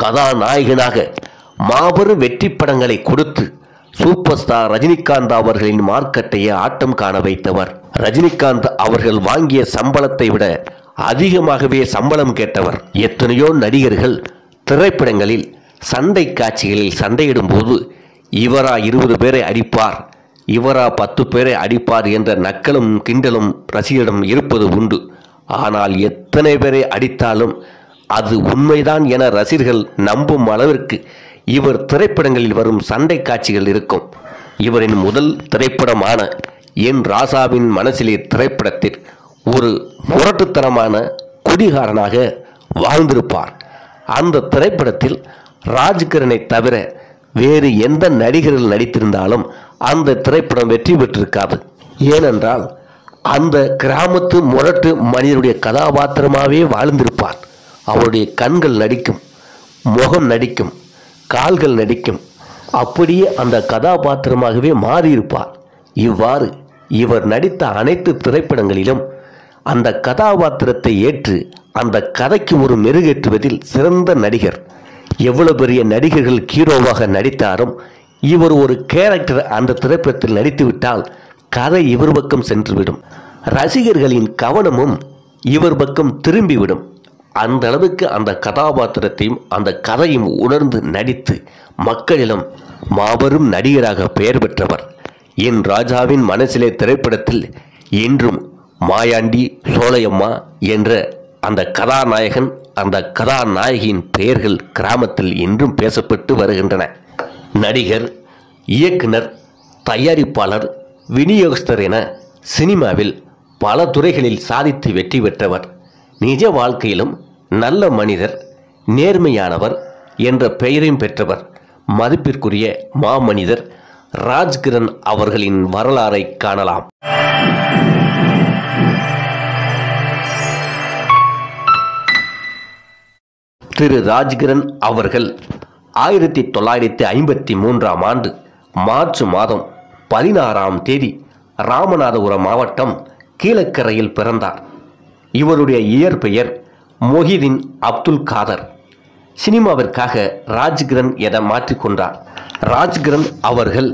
கதாநாயகனாக மாபெரும் வெற்றி படங்களை கொடுத்து சூப்பர் ஸ்டார் ரஜினிகாந்த் அவர்களின் மார்க்கெட்டையே ஆட்டம் காண வைத்தவர் ரஜினிகாந்த் அவர்கள் வாங்கிய சம்பளத்தை விட அதிகமாகவே சம்பளம் கேட்டவர் எத்தனையோ நடிகர்கள் திரைப்படங்களில் சண்டை காட்சிகளில் சண்டையிடும் போது இவரா இருபது பேரை அடிப்பார் இவரா பத்து பேரை அடிப்பார் என்ற நக்கலும் கிண்டலும் ரசிகரிடம் இருப்பது உண்டு ஆனால் எத்தனை பேரை அடித்தாலும் அது உண்மைதான் என ரசிகர்கள் நம்பும் அளவிற்கு இவர் திரைப்படங்களில் வரும் சண்டை காட்சிகள் இருக்கும் இவரின் முதல் திரைப்படமான என் ராசாவின் மனசிலே திரைப்படத்தில் ஒரு முரட்டுத்தனமான குடிகாரனாக வாழ்ந்திருப்பார் அந்த திரைப்படத்தில் ராஜ்கிரனை தவிர வேறு எந்த நடிகர்கள் நடித்திருந்தாலும் அந்த திரைப்படம் வெற்றி பெற்றிருக்காது ஏனென்றால் அந்த கிராமத்து முரட்டு மனிதனுடைய கதாபாத்திரமாகவே வாழ்ந்திருப்பார் அவருடைய கண்கள் நடிக்கும் முகம் நடிக்கும் கால்கள் நடிக்கும் அப்படியே அந்த கதாபாத்திரமாகவே மாறியிருப்பார் இவ்வாறு இவர் நடித்த அனைத்து திரைப்படங்களிலும் அந்த கதாபாத்திரத்தை ஏற்று அந்த கதைக்கு ஒரு மெருகேற்றுவதில் சிறந்த நடிகர் எவ்வளவு பெரிய நடிகர்கள் ஹீரோவாக நடித்தாலும் இவர் ஒரு கேரக்டர் அந்த திரைப்படத்தில் நடித்துவிட்டால் கதை இவர் பக்கம் சென்றுவிடும் ரசிகர்களின் கவனமும் இவர் பக்கம் திரும்பிவிடும் அந்த அளவுக்கு அந்த கதாபாத்திரத்தையும் அந்த கதையும் உணர்ந்து நடித்து மக்களிடம் மாபெரும் நடிகராக பெயர் பெற்றவர் என் ராஜாவின் மனசிலே திரைப்படத்தில் என்றும் மாயாண்டி சோலையம்மா என்ற அந்த கதாநாயகன் அந்த கதாநாயகியின் பெயர்கள் கிராமத்தில் இன்றும் பேசப்பட்டு வருகின்றன நடிகர் இயக்குனர் தயாரிப்பாளர் விநியோகஸ்தர் என சினிமாவில் பல துறைகளில் சாதித்து வெற்றி பெற்றவர் நிஜ வாழ்க்கையிலும் நல்ல மனிதர் நேர்மையானவர் என்ற பெயரையும் பெற்றவர் மதிப்பிற்குரிய மாமனிதர் ராஜ்கிரண் அவர்களின் வரலாறை காணலாம் திரு ராஜ்கிரண் அவர்கள் ஆயிரத்தி தொள்ளாயிரத்தி ஐம்பத்தி மூன்றாம் ஆண்டு மார்ச் மாதம் பதினாறாம் தேதி ராமநாதபுரம் மாவட்டம் கீழக்கரையில் பிறந்தார் இவருடைய இயற்பெயர் மொஹிதீன் அப்துல் காதர் சினிமாவிற்காக ராஜ்கிரண் என மாற்றிக்கொண்டார் ராஜ்கிரண் அவர்கள்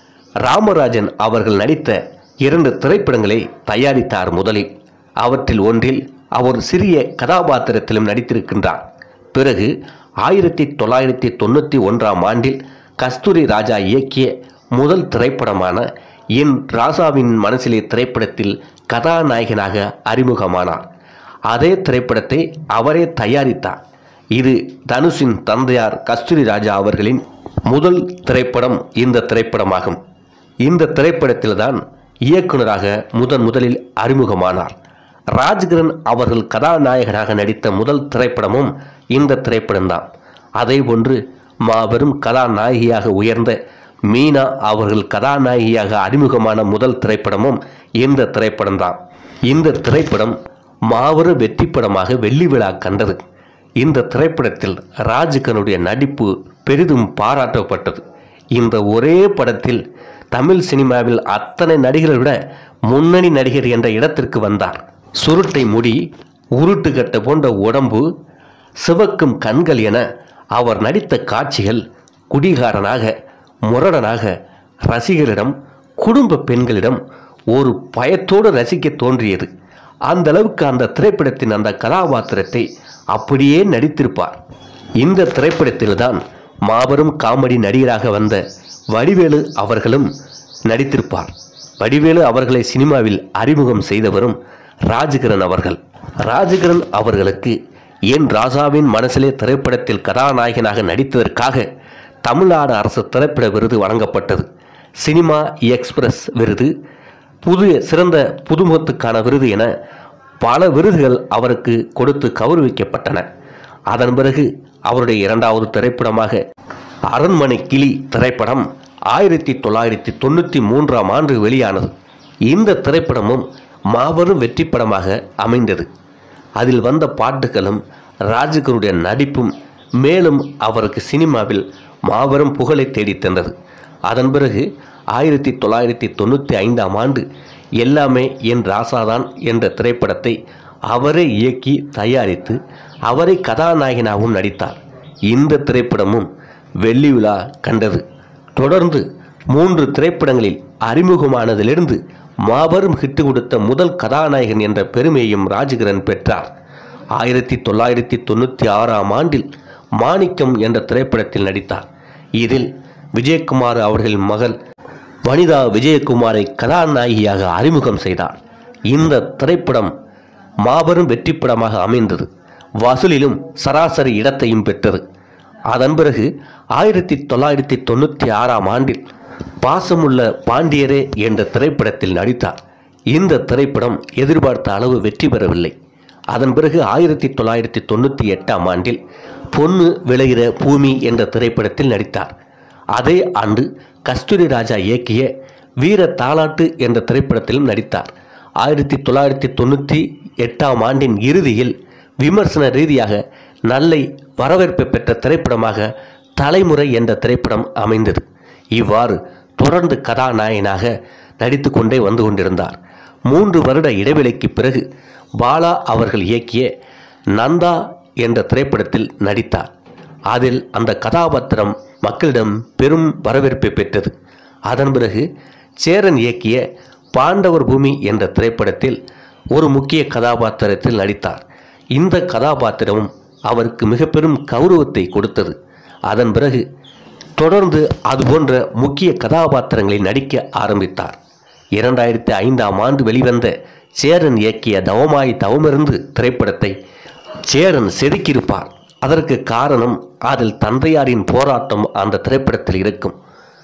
ராமராஜன் அவர்கள் நடித்த இரண்டு திரைப்படங்களை தயாரித்தார் முதலில் அவற்றில் ஒன்றில் அவர் சிறிய கதாபாத்திரத்திலும் நடித்திருக்கின்றார் பிறகு ஆயிரத்தி தொள்ளாயிரத்தி தொண்ணூற்றி ஒன்றாம் ஆண்டில் கஸ்தூரி ராஜா இயக்கிய முதல் திரைப்படமான என் ராசாவின் மனசிலே திரைப்படத்தில் கதாநாயகனாக அறிமுகமானார் அதே திரைப்படத்தை அவரே தயாரித்தார் இது தனுஷின் தந்தையார் கஸ்தூரி ராஜா அவர்களின் முதல் திரைப்படம் இந்த திரைப்படமாகும் இந்த திரைப்படத்தில்தான் இயக்குனராக முதன் முதலில் அறிமுகமானார் ராஜ்கிரண் அவர்கள் கதாநாயகனாக நடித்த முதல் திரைப்படமும் இந்த திரைப்படம்தான் அதேபோன்று மாபெரும் கதாநாயகியாக உயர்ந்த மீனா அவர்கள் கதாநாயகியாக அறிமுகமான முதல் திரைப்படமும் இந்த திரைப்படம்தான் இந்த திரைப்படம் மாபெரும் வெற்றி படமாக வெள்ளி விழா கண்டது இந்த திரைப்படத்தில் ராஜ்கனுடைய நடிப்பு பெரிதும் பாராட்டப்பட்டது இந்த ஒரே படத்தில் தமிழ் சினிமாவில் அத்தனை நடிகரை விட முன்னணி நடிகர் என்ற இடத்திற்கு வந்தார் சுருட்டை முடி உருட்டு கட்ட போன்ற உடம்பு சிவக்கும் கண்கள் என அவர் நடித்த காட்சிகள் குடிகாரனாக முரடனாக ரசிகரிடம் குடும்ப பெண்களிடம் ஒரு பயத்தோடு ரசிக்க தோன்றியது அந்த அளவுக்கு அந்த திரைப்படத்தின் அந்த கதாபாத்திரத்தை அப்படியே நடித்திருப்பார் இந்த திரைப்படத்தில்தான் மாபெரும் காமெடி நடிகராக வந்த வடிவேலு அவர்களும் நடித்திருப்பார் வடிவேலு அவர்களை சினிமாவில் அறிமுகம் செய்தவரும் ராஜகிரண் அவர்கள் ராஜகிரண் அவர்களுக்கு என் ராசாவின் மனசிலே திரைப்படத்தில் கதாநாயகனாக நடித்ததற்காக தமிழ்நாடு அரசு திரைப்பட விருது வழங்கப்பட்டது சினிமா எக்ஸ்பிரஸ் விருது புதிய சிறந்த புதுமுகத்துக்கான விருது என பல விருதுகள் அவருக்கு கொடுத்து கௌரவிக்கப்பட்டன அதன் பிறகு அவருடைய இரண்டாவது திரைப்படமாக அரண்மனை கிளி திரைப்படம் ஆயிரத்தி தொள்ளாயிரத்தி தொண்ணூற்றி மூன்றாம் ஆண்டு வெளியானது இந்த திரைப்படமும் மாபெரும் வெற்றி படமாக அமைந்தது அதில் வந்த பாட்டுகளும் ராஜகருடைய நடிப்பும் மேலும் அவருக்கு சினிமாவில் மாபெரும் புகழை தேடித் தந்தது அதன் பிறகு ஆயிரத்தி தொள்ளாயிரத்தி தொண்ணூற்றி ஐந்தாம் ஆண்டு எல்லாமே என் ராசாதான் என்ற திரைப்படத்தை அவரே இயக்கி தயாரித்து அவரை கதாநாயகனாகவும் நடித்தார் இந்த திரைப்படமும் வெள்ளி விழா கண்டது தொடர்ந்து மூன்று திரைப்படங்களில் அறிமுகமானதிலிருந்து மாபெரும் ஹிட்டு கொடுத்த முதல் கதாநாயகன் என்ற பெருமையையும் ராஜகிரண் பெற்றார் ஆயிரத்தி தொள்ளாயிரத்தி தொண்ணூற்றி ஆறாம் ஆண்டில் மாணிக்கம் என்ற திரைப்படத்தில் நடித்தார் இதில் விஜயகுமார் அவர்களின் மகள் வனிதா விஜயகுமாரை கதாநாயகியாக அறிமுகம் செய்தார் இந்த திரைப்படம் மாபெரும் வெற்றிப்படமாக அமைந்தது வசூலிலும் சராசரி இடத்தையும் பெற்றது அதன் பிறகு ஆயிரத்தி தொள்ளாயிரத்தி தொண்ணூற்றி ஆறாம் ஆண்டில் பாசமுள்ள பாண்டியரே என்ற திரைப்படத்தில் நடித்தார் இந்த திரைப்படம் எதிர்பார்த்த அளவு வெற்றி பெறவில்லை அதன் பிறகு ஆயிரத்தி தொள்ளாயிரத்தி தொண்ணூற்றி எட்டாம் ஆண்டில் பொண்ணு விளைகிற பூமி என்ற திரைப்படத்தில் நடித்தார் அதே ஆண்டு கஸ்தூரி ராஜா இயக்கிய வீர தாலாட்டு என்ற திரைப்படத்திலும் நடித்தார் ஆயிரத்தி தொள்ளாயிரத்தி தொண்ணூற்றி எட்டாம் ஆண்டின் இறுதியில் விமர்சன ரீதியாக நல்லை வரவேற்பை பெற்ற திரைப்படமாக தலைமுறை என்ற திரைப்படம் அமைந்தது இவ்வாறு தொடர்ந்து கதாநாயகனாக நடித்து கொண்டே வந்து கொண்டிருந்தார் மூன்று வருட இடைவெளிக்கு பிறகு பாலா அவர்கள் இயக்கிய நந்தா என்ற திரைப்படத்தில் நடித்தார் அதில் அந்த கதாபாத்திரம் மக்களிடம் பெரும் வரவேற்பை பெற்றது அதன் பிறகு சேரன் இயக்கிய பாண்டவர் பூமி என்ற திரைப்படத்தில் ஒரு முக்கிய கதாபாத்திரத்தில் நடித்தார் இந்த கதாபாத்திரமும் அவருக்கு மிக பெரும் கௌரவத்தை கொடுத்தது அதன் பிறகு தொடர்ந்து அதுபோன்ற முக்கிய கதாபாத்திரங்களில் நடிக்க ஆரம்பித்தார் இரண்டாயிரத்தி ஐந்தாம் ஆண்டு வெளிவந்த சேரன் இயக்கிய தவமாய் தவமிருந்து திரைப்படத்தை சேரன் செதுக்கியிருப்பார் அதற்கு காரணம் அதில் தந்தையாரின் போராட்டம் அந்த திரைப்படத்தில் இருக்கும்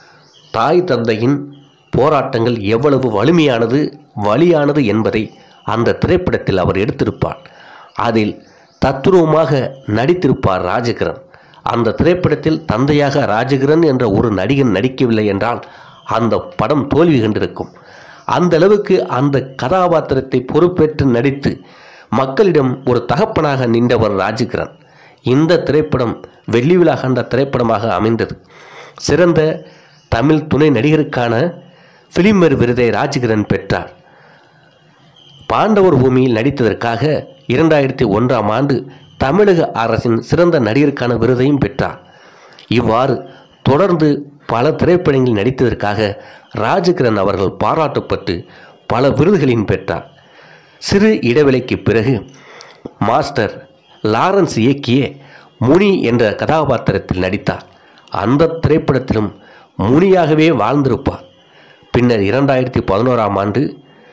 தாய் தந்தையின் போராட்டங்கள் எவ்வளவு வலிமையானது வலியானது என்பதை அந்த திரைப்படத்தில் அவர் எடுத்திருப்பார் அதில் தத்துருவமாக நடித்திருப்பார் ராஜகிரண் அந்த திரைப்படத்தில் தந்தையாக ராஜகிரண் என்ற ஒரு நடிகன் நடிக்கவில்லை என்றால் அந்த படம் தோல்வி கண்டிருக்கும் அந்த அளவுக்கு அந்த கதாபாத்திரத்தை பொறுப்பேற்று நடித்து மக்களிடம் ஒரு தகப்பனாக நின்றவர் ராஜகிரண் இந்த திரைப்படம் வெள்ளி விழா கண்ட திரைப்படமாக அமைந்தது சிறந்த தமிழ் துணை நடிகருக்கான பிலிமர் விருதை ராஜகிரண் பெற்றார் பாண்டவர் பூமியில் நடித்ததற்காக இரண்டாயிரத்தி ஒன்றாம் ஆண்டு தமிழக அரசின் சிறந்த நடிகருக்கான விருதையும் பெற்றார் இவ்வாறு தொடர்ந்து பல திரைப்படங்களில் நடித்ததற்காக ராஜகிரண் அவர்கள் பாராட்டப்பட்டு பல விருதுகளையும் பெற்றார் சிறு இடைவெளிக்கு பிறகு மாஸ்டர் லாரன்ஸ் இயக்கிய முனி என்ற கதாபாத்திரத்தில் நடித்தார் அந்த திரைப்படத்திலும் முனியாகவே வாழ்ந்திருப்பார் பின்னர் இரண்டாயிரத்தி பதினோராம் ஆண்டு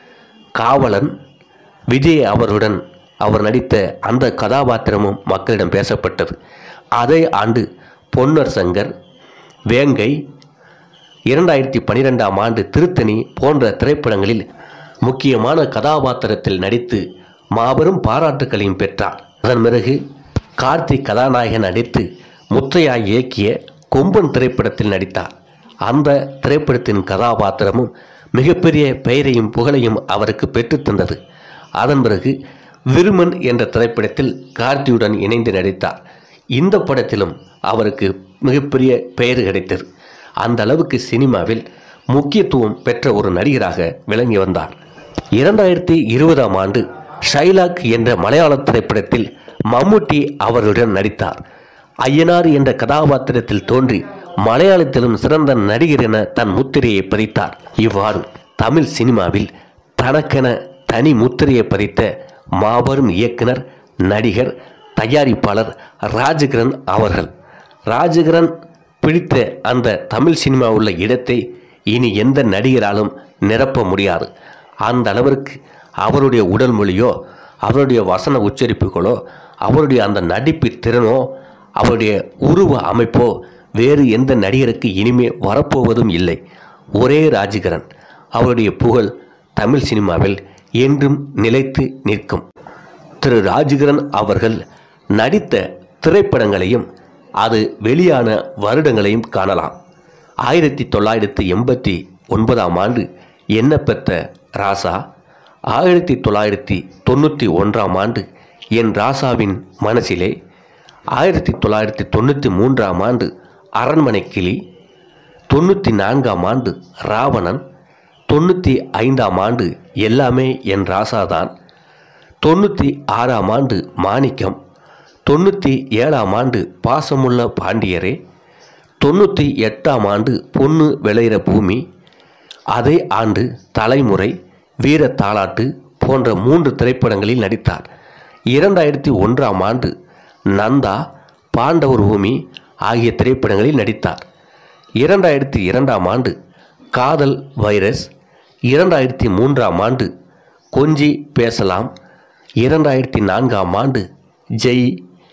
காவலன் விஜய் அவர்களுடன் அவர் நடித்த அந்த கதாபாத்திரமும் மக்களிடம் பேசப்பட்டது அதே ஆண்டு பொன்னர் சங்கர் வேங்கை இரண்டாயிரத்தி பன்னிரெண்டாம் ஆண்டு திருத்தணி போன்ற திரைப்படங்களில் முக்கியமான கதாபாத்திரத்தில் நடித்து மாபெரும் பாராட்டுக்களையும் பெற்றார் அதன் பிறகு கார்த்திக் கதாநாயகன் நடித்து முத்தையா இயக்கிய கொம்பன் திரைப்படத்தில் நடித்தார் அந்த திரைப்படத்தின் கதாபாத்திரமும் மிகப்பெரிய பெயரையும் புகழையும் அவருக்கு பெற்றுத் தந்தது அதன் பிறகு விருமன் என்ற திரைப்படத்தில் கார்த்தியுடன் இணைந்து நடித்தார் இந்த படத்திலும் அவருக்கு மிகப்பெரிய பெயர் கிடைத்தது அந்த அளவுக்கு சினிமாவில் முக்கியத்துவம் பெற்ற ஒரு நடிகராக விளங்கி வந்தார் இரண்டாயிரத்தி இருபதாம் ஆண்டு ஷைலாக் என்ற மலையாள திரைப்படத்தில் மம்முட்டி அவர்களுடன் நடித்தார் ஐயனார் என்ற கதாபாத்திரத்தில் தோன்றி மலையாளத்திலும் சிறந்த நடிகர் என தன் முத்திரையை பதித்தார் இவ்வாறு தமிழ் சினிமாவில் தனக்கென தனி முத்திரையை பதித்த மாபெரும் இயக்குனர் நடிகர் தயாரிப்பாளர் ராஜகிரண் அவர்கள் ராஜகிரண் பிடித்த அந்த தமிழ் சினிமா உள்ள இடத்தை இனி எந்த நடிகராலும் நிரப்ப முடியாது அந்த அளவிற்கு அவருடைய உடல் மொழியோ அவருடைய வசன உச்சரிப்புகளோ அவருடைய அந்த நடிப்பு திறனோ அவருடைய உருவ அமைப்போ வேறு எந்த நடிகருக்கு இனிமே வரப்போவதும் இல்லை ஒரே ராஜகிரண் அவருடைய புகழ் தமிழ் சினிமாவில் என்றும் நிலைத்து நிற்கும் திரு ராஜகிரண் அவர்கள் நடித்த திரைப்படங்களையும் அது வெளியான வருடங்களையும் காணலாம் ஆயிரத்தி தொள்ளாயிரத்தி எண்பத்தி ஒன்பதாம் ஆண்டு என்ன பெற்ற ராசா ஆயிரத்தி தொள்ளாயிரத்தி தொண்ணூற்றி ஒன்றாம் ஆண்டு என் ராசாவின் மனசிலே ஆயிரத்தி தொள்ளாயிரத்தி தொண்ணூற்றி மூன்றாம் ஆண்டு அரண்மனை கிளி தொண்ணூற்றி நான்காம் ஆண்டு ராவணன் தொண்ணூற்றி ஐந்தாம் ஆண்டு எல்லாமே என் ராசாதான் தொண்ணூற்றி ஆறாம் ஆண்டு மாணிக்கம் தொண்ணூற்றி ஏழாம் ஆண்டு பாசமுள்ள பாண்டியரே தொண்ணூற்றி எட்டாம் ஆண்டு பொண்ணு விளையிற பூமி அதே ஆண்டு தலைமுறை வீர தாலாட்டு போன்ற மூன்று திரைப்படங்களில் நடித்தார் இரண்டாயிரத்தி ஒன்றாம் ஆண்டு நந்தா பாண்டவர் பூமி ஆகிய திரைப்படங்களில் நடித்தார் இரண்டாயிரத்தி இரண்டாம் ஆண்டு காதல் வைரஸ் இரண்டாயிரத்தி மூன்றாம் ஆண்டு கொஞ்சி பேசலாம் இரண்டாயிரத்தி நான்காம் ஆண்டு ஜெய்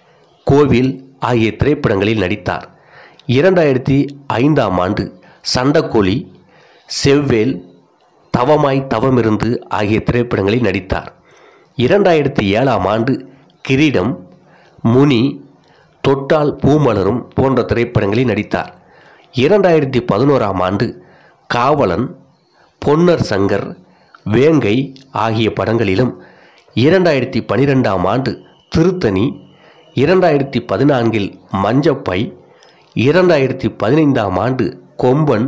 கோவில் ஆகிய திரைப்படங்களில் நடித்தார் இரண்டாயிரத்தி ஐந்தாம் ஆண்டு சண்டக்கோழி செவ்வேல் தவமாய் தவமிருந்து ஆகிய திரைப்படங்களில் நடித்தார் இரண்டாயிரத்தி ஏழாம் ஆண்டு கிரீடம் முனி தொட்டால் பூமலரும் போன்ற திரைப்படங்களில் நடித்தார் இரண்டாயிரத்தி பதினோராம் ஆண்டு காவலன் பொன்னர் சங்கர் வேங்கை ஆகிய படங்களிலும் இரண்டாயிரத்தி பனிரெண்டாம் ஆண்டு திருத்தணி இரண்டாயிரத்தி பதினான்கில் மஞ்சப்பை இரண்டாயிரத்தி பதினைந்தாம் ஆண்டு கொம்பன்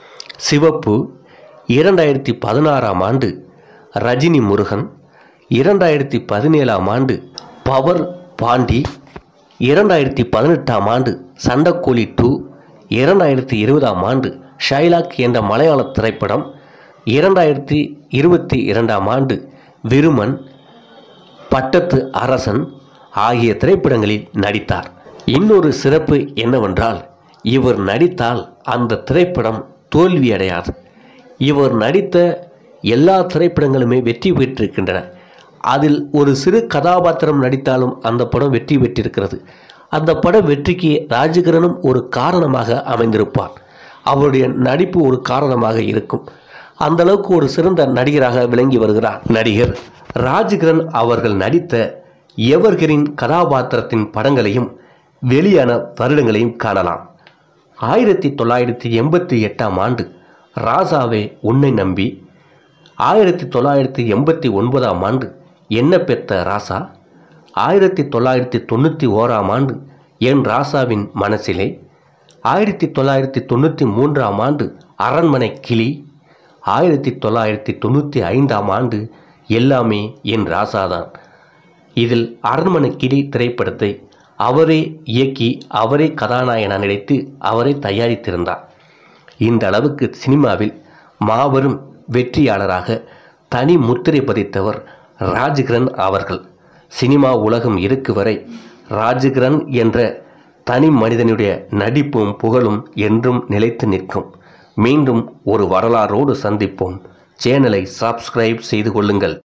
சிவப்பு இரண்டாயிரத்தி பதினாறாம் ஆண்டு ரஜினி முருகன் இரண்டாயிரத்தி பதினேழாம் ஆண்டு பவர் பாண்டி இரண்டாயிரத்தி பதினெட்டாம் ஆண்டு சண்டக்கோழி டூ இரண்டாயிரத்தி இருபதாம் ஆண்டு ஷைலாக் என்ற மலையாள திரைப்படம் இரண்டாயிரத்தி இருபத்தி இரண்டாம் ஆண்டு விருமன் பட்டத்து அரசன் ஆகிய திரைப்படங்களில் நடித்தார் இன்னொரு சிறப்பு என்னவென்றால் இவர் நடித்தால் அந்த திரைப்படம் தோல்வியடையாது இவர் நடித்த எல்லா திரைப்படங்களுமே வெற்றி பெற்றிருக்கின்றன அதில் ஒரு சிறு கதாபாத்திரம் நடித்தாலும் அந்த படம் வெற்றி பெற்றிருக்கிறது அந்த படம் வெற்றிக்கு ராஜகிரனும் ஒரு காரணமாக அமைந்திருப்பார் அவருடைய நடிப்பு ஒரு காரணமாக இருக்கும் அந்த அளவுக்கு ஒரு சிறந்த நடிகராக விளங்கி வருகிறார் நடிகர் ராஜகிரண் அவர்கள் நடித்த எவர்கிரின் கதாபாத்திரத்தின் படங்களையும் வெளியான வருடங்களையும் காணலாம் ஆயிரத்தி தொள்ளாயிரத்தி எண்பத்தி எட்டாம் ஆண்டு ராசாவே உன்னை நம்பி ஆயிரத்தி தொள்ளாயிரத்தி எண்பத்தி ஒன்பதாம் ஆண்டு என்ன பெத்த ராசா ஆயிரத்தி தொள்ளாயிரத்தி தொண்ணூற்றி ஓராம் ஆண்டு என் ராசாவின் மனசிலே ஆயிரத்தி தொள்ளாயிரத்தி தொண்ணூற்றி மூன்றாம் ஆண்டு அரண்மனை கிளி ஆயிரத்தி தொள்ளாயிரத்தி தொண்ணூற்றி ஐந்தாம் ஆண்டு எல்லாமே என் ராசாதான் இதில் அரண்மனை கிளி திரைப்படத்தை அவரே இயக்கி அவரே கதாநாயகனாக நடித்து அவரே தயாரித்திருந்தார் இந்த அளவுக்கு சினிமாவில் மாபெரும் வெற்றியாளராக தனி முத்திரை பதித்தவர் ராஜ்கிரண் அவர்கள் சினிமா உலகம் இருக்கு வரை ராஜ்கிரண் என்ற தனி மனிதனுடைய நடிப்பும் புகழும் என்றும் நிலைத்து நிற்கும் மீண்டும் ஒரு வரலாறோடு சந்திப்போம் சேனலை சப்ஸ்கிரைப் செய்து கொள்ளுங்கள்